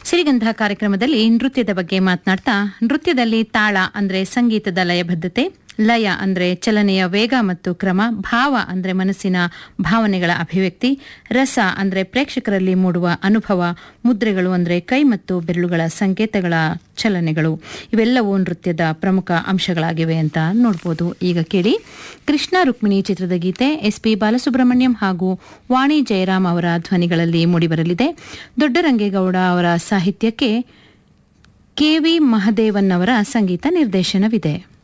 ಸಿರಿಗಂಧ ಕಾರ್ಯಕ್ರಮದಲ್ಲಿ ನೃತ್ಯದ ಬಗ್ಗೆ ಮಾತನಾಡ್ತಾ ನೃತ್ಯದಲ್ಲಿ ತಾಳ ಅಂದ್ರೆ ಸಂಗೀತದ ಲಯಬದ್ಧತೆ ಲಯ ಅಂದ್ರೆ ಚಲನೆಯ ವೇಗ ಮತ್ತು ಕ್ರಮ ಭಾವ ಅಂದ್ರೆ ಮನಸ್ಸಿನ ಭಾವನೆಗಳ ಅಭಿವ್ಯಕ್ತಿ ರಸ ಅಂದ್ರೆ ಪ್ರೇಕ್ಷಕರಲ್ಲಿ ಮೂಡುವ ಅನುಭವ ಮುದ್ರೆಗಳು ಅಂದ್ರೆ ಕೈ ಮತ್ತು ಬೆರಳುಗಳ ಸಂಕೇತಗಳ ಚಲನೆಗಳು ಇವೆಲ್ಲವೂ ನೃತ್ಯದ ಪ್ರಮುಖ ಅಂಶಗಳಾಗಿವೆ ಅಂತ ನೋಡ್ಬೋದು ಈಗ ಕೇಳಿ ಕೃಷ್ಣ ರುಕ್ಮಿಣಿ ಚಿತ್ರದ ಗೀತೆ ಎಸ್ಪಿ ಬಾಲಸುಬ್ರಹ್ಮಣ್ಯಂ ಹಾಗೂ ವಾಣಿ ಜಯರಾಮ್ ಅವರ ಧ್ವನಿಗಳಲ್ಲಿ ಮೂಡಿಬರಲಿದೆ ದೊಡ್ಡರಂಗೇಗೌಡ ಅವರ ಸಾಹಿತ್ಯಕ್ಕೆ ಕೆವಿ ಮಹದೇವನ್ ಅವರ ಸಂಗೀತ ನಿರ್ದೇಶನವಿದೆ